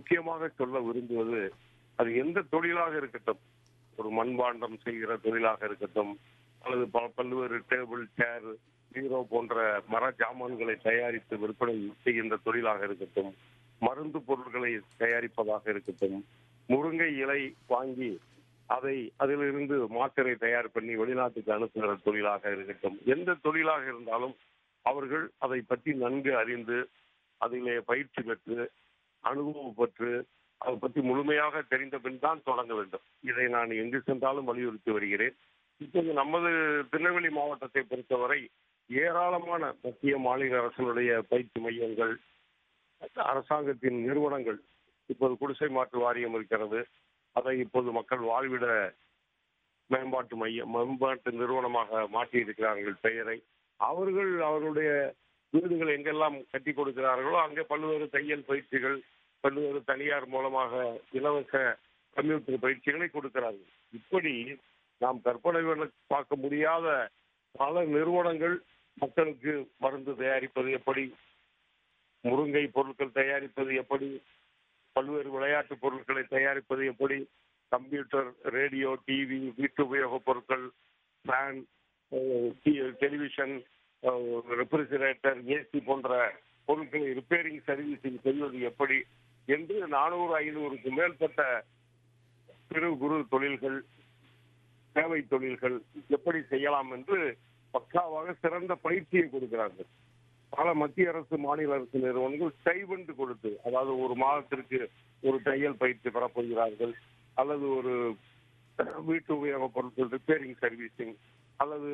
முக்கியமாக சொல்ல விரும்புவது அது எந்த தொழிலாக இருக்கட்டும் ஒரு மண்பாண்டம் செய்கிற தொழிலாக இருக்கட்டும் அல்லது ப- பல்வேறு டேபிள் சேர் பீரோ போன்ற மர ஜாமான்களை தயாரித்து விற்பனை செய்கின்ற தொழிலாக இருக்கட்டும் மருந்து பொருட்களை தயாரிப்பதாக இருக்கட்டும் முருங்கை இலை வாங்கி அதை அதிலிருந்து மாத்திரை தயார் பண்ணி வெளிநாட்டுக்கு அனுப்புகிற தொழிலாக இருக்கட்டும் எந்த தொழிலாக இருந்தாலும் அவர்கள் அதை பற்றி நன்கு அறிந்து அதிலே பயிற்சி பெற்று அனுபவம் பெற்று அதை பற்றி முழுமையாக தெரிந்த பின் தான் தொடங்க வேண்டும் இதை நான் எங்கு சென்றாலும் வலியுறுத்தி வருகிறேன் இப்போது நமது திருநெல்வேலி மாவட்டத்தை பொறுத்தவரை ஏராளமான மத்திய மாநில அரசுடைய பயிற்சி மையங்கள் அரசாங்கத்தின் நிறுவனங்கள் இப்போது குடிசை மாற்று வாரியம் இருக்கிறது அதை இப்போது மக்கள் வாழ்விட மேம்பாட்டு மையம் மேம்பாட்டு நிறுவனமாக மாற்றி இருக்கிறார்கள் பெயரை அவர்கள் அவருடைய வீடுகள் எங்கெல்லாம் கட்டி கொடுக்கிறார்களோ அங்கே பல்வேறு தையல் பயிற்சிகள் பல்வேறு தனியார் மூலமாக இலவச கம்ப்யூட்டர் பயிற்சிகளை கொடுக்கிறார்கள் இப்படி நாம் கற்பனை பண்ண பார்க்க முடியாத பல நிறுவனங்கள் மக்களுக்கு மருந்து தயாரிப்பது எப்படி முருங்கை பொருட்கள் தயாரிப்பது எப்படி பல்வேறு விளையாட்டு பொருட்களை தயாரிப்பது எப்படி கம்ப்யூட்டர் ரேடியோ டிவி வீட்டு உபயோகப் பொருட்கள் ஃபேன் டெலிவிஷன் ரெஃப்ரிஜரேட்டர் ஏசி போன்ற பொருட்களை ரிப்பேரிங் சர்வீசிங் செய்வது எப்படி என்று நானூறு ஐநூறுக்கு மேற்பட்ட சிறு குறு தொழில்கள் சேவை தொழில்கள் எப்படி செய்யலாம் என்று பக்காவாக சிறந்த பயிற்சியை கொடுக்கிறார்கள் பல மத்திய அரசு மாநில அரசு நிறுவனங்கள் ஸ்டைபண்ட் கொடுத்து அதாவது ஒரு மாதத்திற்கு ஒரு தையல் பயிற்சி பெறப்போகிறார்கள் அல்லது ஒரு வீட்டு உபயோகப் பொருட்கள் ரிப்பேரிங் சர்வீசிங் அல்லது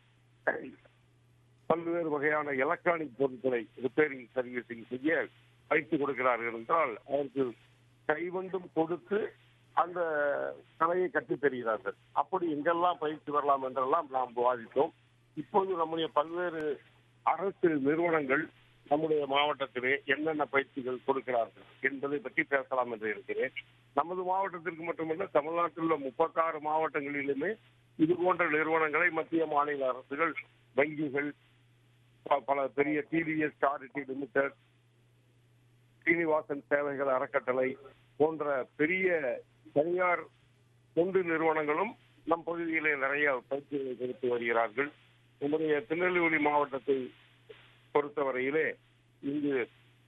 பல்வேறு வகையான எலக்ட்ரானிக் பொருட்களை ரிப்பேரிங் சர்வீசிங் செய்ய பயிற்சி கொடுக்கிறார்கள் என்றால் அதற்கு கைவண்டும் கொடுத்து அந்த கலையை கற்றுத் தருகிறார்கள் அப்படி எங்கெல்லாம் பயிற்சி வரலாம் என்றெல்லாம் நாம் விவாதித்தோம் இப்போது நம்முடைய பல்வேறு அரசு நிறுவனங்கள் நம்முடைய மாவட்டத்திலே என்னென்ன பயிற்சிகள் கொடுக்கிறார்கள் என்பதை பற்றி பேசலாம் என்று இருக்கிறேன் நமது மாவட்டத்திற்கு மட்டுமல்ல தமிழ்நாட்டில் உள்ள முப்பத்தாறு மாவட்டங்களிலுமே இது போன்ற நிறுவனங்களை மத்திய மாநில அரசுகள் வங்கிகள் ப- பல பெரிய டிவிஎஸ் சாரிட்டி லிமிடெட் சீனிவாசன் சேவைகள் அறக்கட்டளை போன்ற பெரிய தனியார் தொண்டு நிறுவனங்களும் நம் பகுதியிலே நிறைய பயிற்சிகளை கொடுத்து வருகிறார்கள் நம்முடைய திருநெல்வேலி மாவட்டத்தை பொறுத்தவரையிலே இங்கு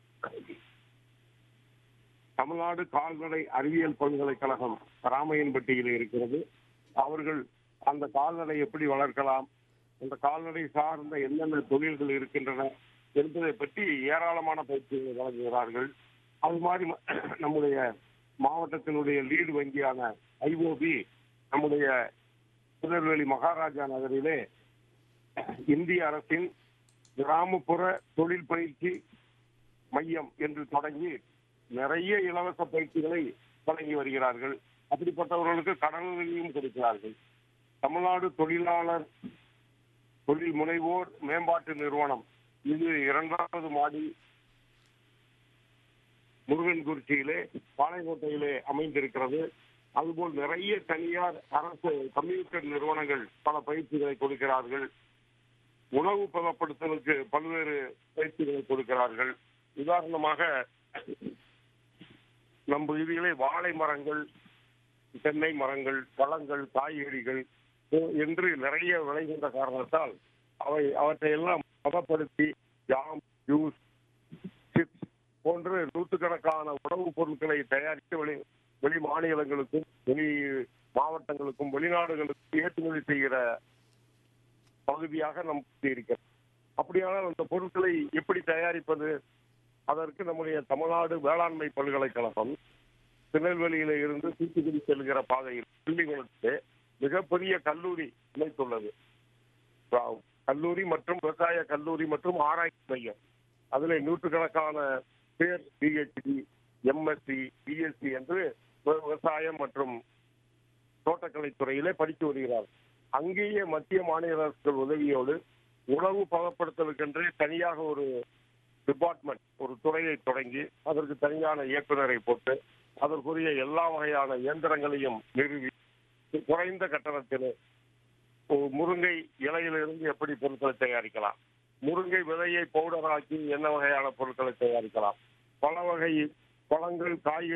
தமிழ்நாடு கால்நடை அறிவியல் பல்கலைக்கழகம் ராமையன்பட்டியில் இருக்கிறது அவர்கள் அந்த கால்நடை எப்படி வளர்க்கலாம் அந்த கால்நடை சார்ந்த என்னென்ன தொழில்கள் இருக்கின்றன என்பதை பற்றி ஏராளமான பயிற்சிகளை வழங்குகிறார்கள் அது மாதிரி ம- நம்முடைய மாவட்டத்தினுடைய லீடு வங்கியான ஐஓபி நம்முடைய திருநெல்வேலி மகாராஜா நகரிலே இந்திய அரசின் கிராமப்புற தொழில் பயிற்சி மையம் என்று தொடங்கி நிறைய இலவச பயிற்சிகளை வழங்கி வருகிறார்கள் அப்படிப்பட்டவர்களுக்கு கடன்களையும் கொடுக்கிறார்கள் தமிழ்நாடு தொழிலாளர் தொழில் முனைவோர் மேம்பாட்டு நிறுவனம் இது இரண்டாவது மாடி முருகன்குறிச்சியிலே பாளையங்கோட்டையிலே அமைந்திருக்கிறது அதுபோல் நிறைய தனியார் அரசு கம்ப்யூட்டர் நிறுவனங்கள் பல பயிற்சிகளை கொடுக்கிறார்கள் உணவு பதப்படுத்தலுக்கு பல்வேறு பயிற்சிகளை கொடுக்கிறார்கள் உதாரணமாக நம் பகுதியிலே வாழை மரங்கள் தென்னை மரங்கள் பழங்கள் காய்கறிகள் என்று நிறைய விளைகின்ற காரணத்தால் அவை அவற்றை எல்லாம் பதப்படுத்தி ஜாம் ஜூஸ் சிப்ஸ் போன்று நூற்றுக்கணக்கான உணவுப் பொருட்களை தயாரித்து வெளி வெளி மாநிலங்களுக்கும் வெளி மாவட்டங்களுக்கும் வெளிநாடுகளுக்கும் ஏற்றுமதி செய்கிற பகுதியாக நம் இருக்கிறது அப்படியானால் அந்த பொருட்களை எப்படி தயாரிப்பது அதற்கு நம்முடைய தமிழ்நாடு வேளாண்மை பல்கலைக்கழகம் திருநெல்வேலியில இருந்து தூத்துக்குடி செல்கிற பாதையில் பள்ளிகளுக்கு மிகப்பெரிய கல்லூரி அமைத்துள்ளது வா- கல்லூரி மற்றும் விவசாய கல்லூரி மற்றும் ஆராய்ச்சி மையம் அதில் நூற்றுக்கணக்கான பேர் பிஹெச்டி எம்எஸ்சி பிஎஸ்சி என்று விவ- விவசாயம் மற்றும் தோட்டக்கலை துறையிலே படித்து வருகிறார் அங்கேயே மத்திய மாநில அரசுகள் உதவியோடு உணவு பதப்படுத்தலுக்கென்றே தனியாக ஒரு டிபார்ட்மெண்ட் ஒரு துறையை தொடங்கி அதற்கு தனியான இயக்குனரை போட்டு அதற்குரிய எல்லா வகையான இயந்திரங்களையும் நிறுவி குறைந்த கட்டணத்தில் ஒரு முருங்கை இலையிலிருந்து எப்படி பொருட்களை தயாரிக்கலாம் முருங்கை விதையை பவுடராக்கி என்ன வகையான பொருட்களை தயாரிக்கலாம் பல வகை பழங்கள் காய்கறி